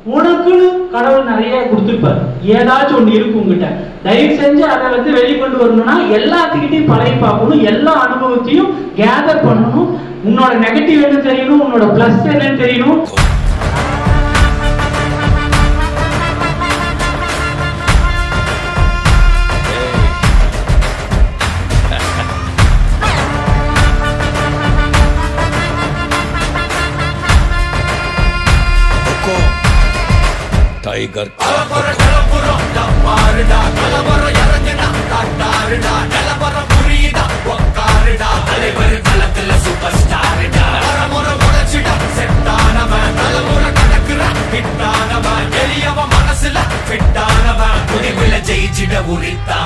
உனக்குன்னு கடவுள் நிறைய கொடுத்துருப்பாரு ஏதாச்சும் ஒண்ணு இருக்கு உங்ககிட்ட தயவு செஞ்சு அதை வந்து வெளிக்கொண்டு வரணும்னா எல்லாத்துக்கிட்டையும் பழகி பார்க்கணும் எல்லா அனுபவத்தையும் கேதர் பண்ணணும் உன்னோட நெகட்டிவ் என்ன தெரியணும் உன்னோட பிளஸ் என்னன்னு தெரியணும் टाइगर எளியவன் மனசுல ஃபிட்டானவன் முடிவுல ஜெயிச்சிட உரித்தான்